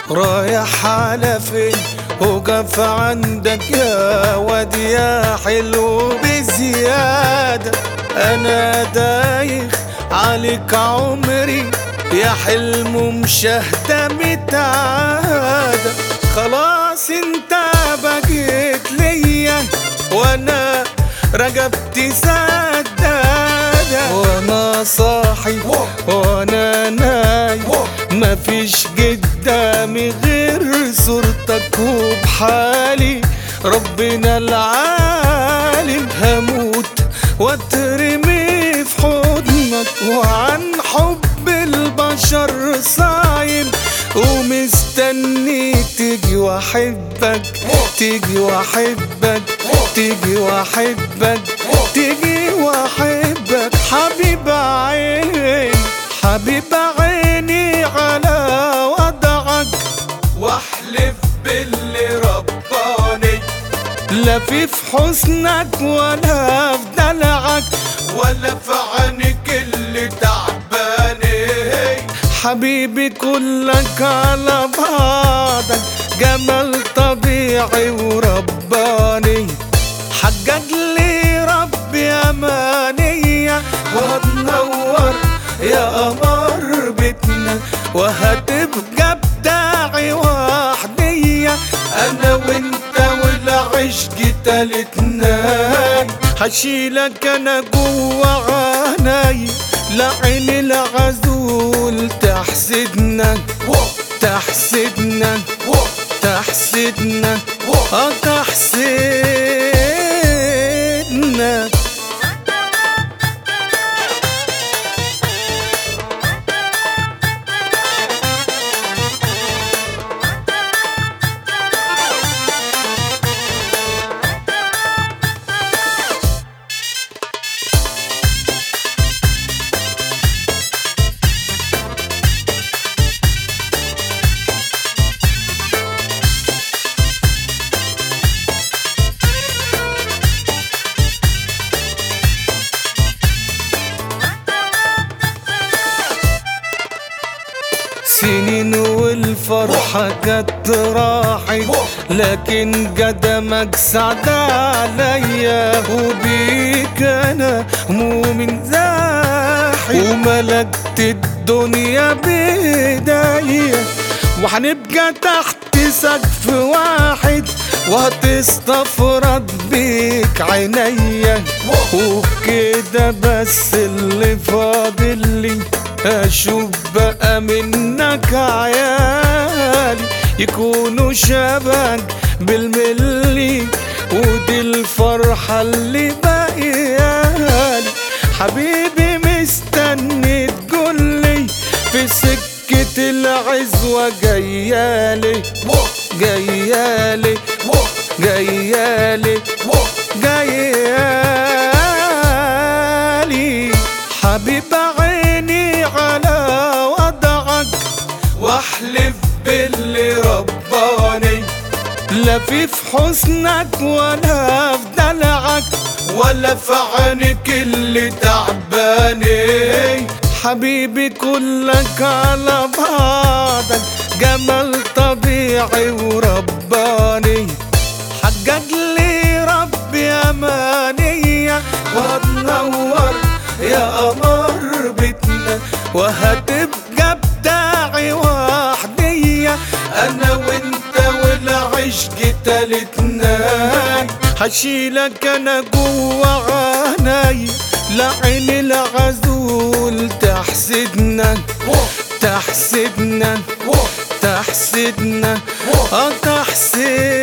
رايح على فين وقف عندك يا واد يا حلو بزيادة أنا دايخ عليك عمري يا حلم مشاهدة متعادة خلاص انت بقيت ليا وانا رقبتي سدادة وانا صاحي وانا نايم مفيش قدامي غير صورتك وبحالي ربنا العالم هموت واترمي في حضنك وعن حب البشر صايم ومستني تيجي واحبك تيجي واحبك تيجي واحبك تيجي واحبك حبيب عيني حبيب عيني على وضعك واحلف باللي رباني لا في في حسنك ولا في دلعك ولا في عينك اللي تعباني حبيبي كلك على بعضك جمال طبيعي ورباني حقق لي ربي أمانية وهتنور يا قمر بيتنا وهتبقى بداعي وحدية أنا وأنت والعشق تالتنا هشيلك أنا جوا عيني لعين العزول تحسدنا تحسدنا تحسدنا اه تحسدنا سنين والفرحة جت راحت لكن قدمك سعد عليا وبيك انا مؤمن زاحف وملكت الدنيا بايديا وهنبقى تحت سقف واحد وهتستفرد بيك عينيا وبكده بس اللي فاضل لي اشوف بقى منك عيالي يكونوا شبك بالملي ودي الفرحة اللي باقيالي حبيبي مستني تقولي في سكة العزوة جيالي جيالي جيالي جيالي حبيب عيني على وضعك واحلف باللي رباني لا في في حسنك ولا في دلعك ولا في عينك اللي تعباني حبيبي كلك على بعضك جمال طبيعي ورباني حقق لي ربي أمانية وهتنور يا قمر بيتنا وهتبقى بداعي وحدية أنا وأنت والعشق تالتنا هشيلك أنا جوا عيني لعين العزول تحسدنا تحسدنا تحسدنا اه تحسدنا